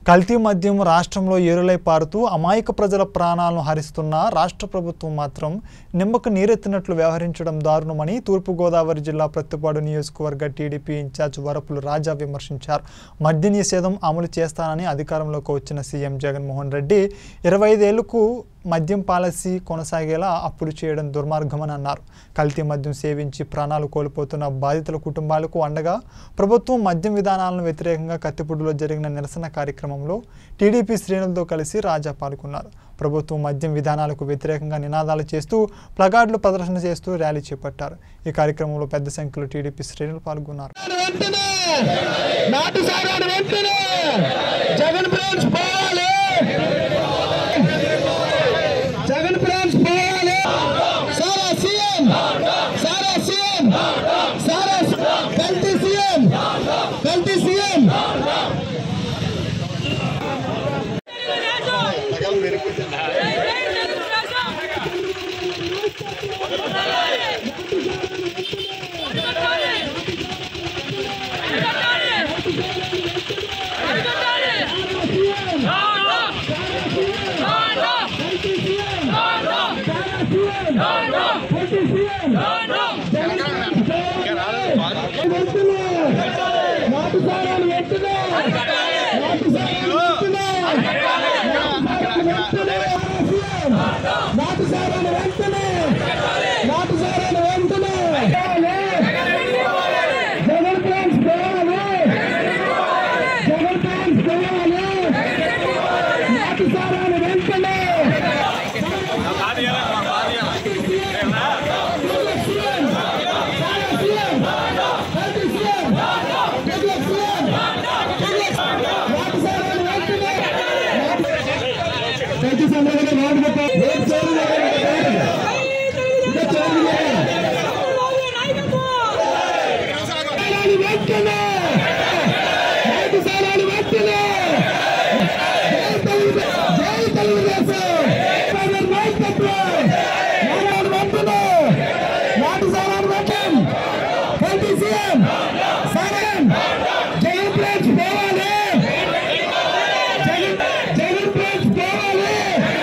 కల్తీ మద్యం రాష్ట్రంలో ఏరులై పారుతూ అమాయక ప్రజల ప్రాణాలను హరిస్తున్న రాష్ట్ర ప్రభుత్వం మాత్రం నిమ్మకు నీరెత్తినట్లు వ్యవహరించడం దారుణమని తూర్పుగోదావరి జిల్లా ప్రత్తిపాడు నియోజకవర్గ టీడీపీ ఇన్ఛార్జ్ వరపులు రాజా విమర్శించారు మద్య నిషేధం అమలు చేస్తానని అధికారంలోకి వచ్చిన సీఎం జగన్మోహన్ రెడ్డి ఇరవై ఐదేళ్లకు మద్యం పాలసీ కొనసాగేలా అప్పుడు చేయడం దుర్మార్గమని అన్నారు కల్తీ మద్యం సేవించి ప్రాణాలు కోల్పోతున్న బాధితుల కుటుంబాలకు అండగా ప్రభుత్వం మద్యం విధానాలను వ్యతిరేకంగా కత్తిపూడిలో జరిగిన నిరసన కార్యక్రమంలో టీడీపీ శ్రేణులతో కలిసి రాజా పాల్గొన్నారు ప్రభుత్వం మద్యం విధానాలకు వ్యతిరేకంగా నినాదాలు చేస్తూ ప్లగార్డులు ప్రదర్శన చేస్తూ ర్యాలీ చేపట్టారు ఈ కార్యక్రమంలో పెద్ద సంఖ్యలో టీడీపీ శ్రేణులు పాల్గొన్నారు వెంటనే నాటు సారాడు వెంటనే జగన్ బ్రాంచ్ పోవాలి జగన్ బ్రాంచ్ పోవాలి సారా సీఎం సారా సీఎం సారా కల్తీ సీఎం కల్తీ సీఎం నాటు సారాలు వెంటనే నాటు సారాలు వెంటనే నాటు సారాలు వెంటనే నాటు సారాలు వెంటనే జగన్ ఫ్రెండ్స్ పోవాలి జగన్ ఫ్రెండ్స్ పోవాలి నాటు సారాలు వెంటనే ప్రతి సందర్భంగా నాటు పెట్టాలి రేపు చేరుగా ఇంకా చేరుగా సారాలు వెంటనే నాటు సారాలు వెంటనే జై తెలుగుదేశం జై తెలుగుదేశం జగన్ నాయకత్వం నారాయణ వెంటనే నాటు సారాలు వెంటనే కల్తీ సీఎం సగన్ జగన్ ప్లేస్ పోవాలి జగన్ జగన్ ప్లేస్ పోవాలి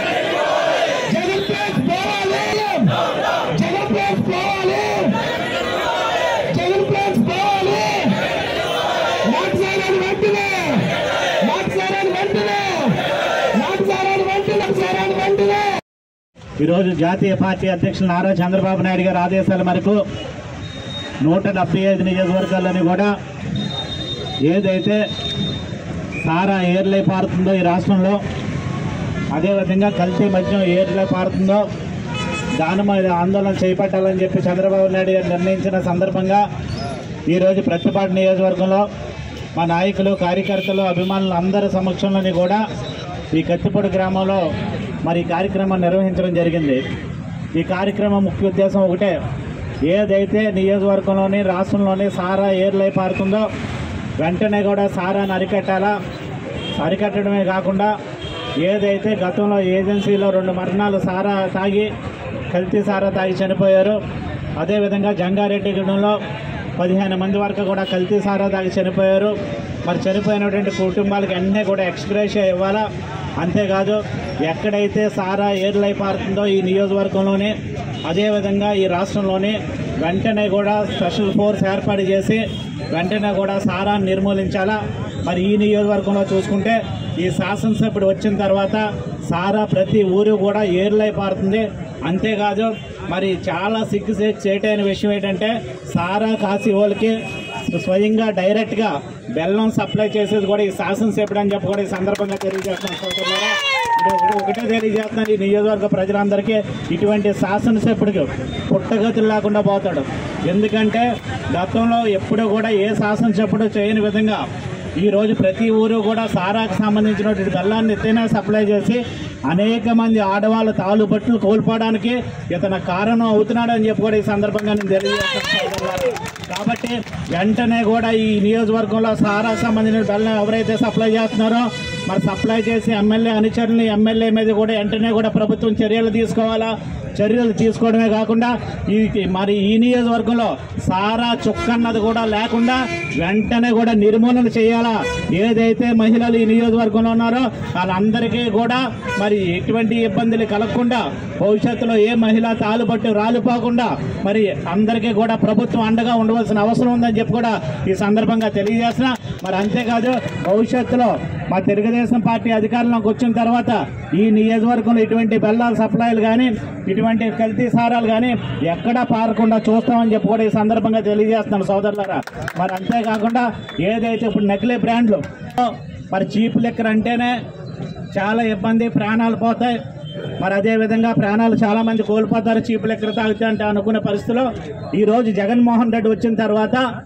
జగన్ ప్లేస్ పోవాలి జగన్ ప్లేస్ పోవాలి జగన్ ప్లేస్ పోవాలి నాటు సారాలు వెంటనే నాటు సారాలు వెంటనే నాటు సారాలు వెంటనే సారాలు వెంటనే ఈరోజు జాతీయ పార్టీ అధ్యక్షులు నారా చంద్రబాబు నాయుడు గారి ఆదేశాల మేరకు నూట డెబ్బై ఐదు నియోజకవర్గాల్లోని కూడా ఏదైతే సారా ఏర్లై పారుతుందో ఈ రాష్ట్రంలో అదేవిధంగా కల్తీ మద్యం ఏర్లై పారుతుందో దాని మీద ఆందోళన చేపట్టాలని చెప్పి చంద్రబాబు నాయుడు గారు నిర్ణయించిన సందర్భంగా ఈరోజు ప్రతిపాటు నియోజకవర్గంలో మా నాయకులు కార్యకర్తలు అభిమానులు అందరి సమక్షంలోని కూడా ఈ కత్తిపొడి గ్రామంలో మరి ఈ కార్యక్రమం నిర్వహించడం జరిగింది ఈ కార్యక్రమం ముఖ్య ఉద్దేశం ఒకటే ఏదైతే నియోజకవర్గంలోని రాష్ట్రంలోని సారా ఏర్లై పారుతుందో వెంటనే కూడా సారాను అరికట్టాలా అరికట్టడమే కాకుండా ఏదైతే గతంలో ఏజెన్సీలో రెండు మరణాలు సారా తాగి కల్తీ సారా తాగి చనిపోయారు అదేవిధంగా జంగారెడ్డిగూడెంలో పదిహేను మంది వరకు కూడా కల్తీ సారా తాగి చనిపోయారు మరి చనిపోయినటువంటి కుటుంబాలకి అన్నీ కూడా ఎక్స్గ్రేషియా ఇవ్వాలా అంతేకాదు ఎక్కడైతే సారా ఏర్లై పారుతుందో ఈ నియోజకవర్గంలోనే అదేవిధంగా ఈ రాష్ట్రంలోని వెంటనే కూడా స్పెషల్ ఫోర్స్ ఏర్పాటు చేసి వెంటనే కూడా సారాన్ని నిర్మూలించాలా మరి ఈ నియోజకవర్గంలో చూసుకుంటే ఈ శాసనసభ్యుడు వచ్చిన తర్వాత సారా ప్రతి ఊరు కూడా ఏర్లై పారుతుంది అంతేకాదు మరి చాలా సిగ్గు చేయటైన విషయం ఏంటంటే సారా కాసి వాళ్ళకి స్వయంగా డైరెక్ట్గా బెల్లం సప్లై చేసేది కూడా ఈ శాసనసభ్యుడు అని చెప్పి కూడా ఈ సందర్భంగా తెలియజేస్తున్నాం సోదరులారా. ఇది ఒకటి- ఒకటే తెలియజేస్తున్నాను ఈ నియోజకవర్గ ప్రజలందరికీ ఇటువంటి శాసనసభ్యుడికి పుట్టగతులు లేకుండా పోతాడు ఎందుకంటే గతంలో ఎప్పుడూ కూడా ఏ శాసనసభ్యుడు చేయని విధంగా ఈ రోజు ప్రతి ఊరు కూడా సారాకు సంబంధించినటువంటి బెల్లాన్ని ఎత్తైనా సప్లై చేసి అనేక మంది ఆడవాళ్ళ తాలు బట్టలు కోల్పోవడానికి ఇతను కారణం అవుతున్నాడు అని చెప్పి కూడా ఈ సందర్భంగా నేను తెలియజేస్తాను సోదరులారా. కాబట్టి వెంటనే కూడా ఈ నియోజకవర్గంలో సారా సంబంధించిన బెల్లం ఎవరైతే సప్లై చేస్తున్నారో మరి సప్లై చేసి ఎమ్మెల్యే అనుచరులు ఎమ్మెల్యే మీద కూడా వెంటనే కూడా ప్రభుత్వం చర్యలు తీసుకోవాలా చర్యలు తీసుకోవడమే కాకుండా ఈ మరి ఈ నియోజకవర్గంలో సారా చుక్కన్నది కూడా లేకుండా వెంటనే కూడా నిర్మూలన చేయాలా ఏదైతే మహిళలు ఈ నియోజకవర్గంలో ఉన్నారో వాళ్ళందరికీ కూడా మరి ఎటువంటి ఇబ్బందులు కలగకుండా భవిష్యత్తులో ఏ మహిళ తాలుబట్టు రాలిపోకుండా మరి అందరికీ కూడా ప్రభుత్వం అండగా ఉండవలసిన అవసరం ఉందని చెప్పి కూడా ఈ సందర్భంగా తెలియజేస్తున్నా మరి అంతేకాదు భవిష్యత్తులో మా తెలుగుదేశం పార్టీ అధికారంలోకి వచ్చిన తర్వాత ఈ నియోజకవర్గంలో ఇటువంటి బెల్లాల సప్లైలు కానీ ఇటువంటి కల్తీ సారాలు కానీ ఎక్కడా పారకుండా చూస్తామని చెప్పి కూడా ఈ సందర్భంగా తెలియజేస్తున్నాను సోదరులారా మరి అంతేకాకుండా ఏదైతే ఇప్పుడు నకిలీ బ్రాండ్లు మరి చీప్ లెక్కర్ అంటేనే చాలా ఇబ్బంది ప్రాణాలు పోతాయి మరి అదే విధంగా ప్రాణాలు చాలా మంది కోల్పోతారు చీప్ లెక్కర్ తాగితే అంటే అనుకునే పరిస్థితిలో ఈ రోజు జగన్మోహన్ రెడ్డి వచ్చిన తర్వాత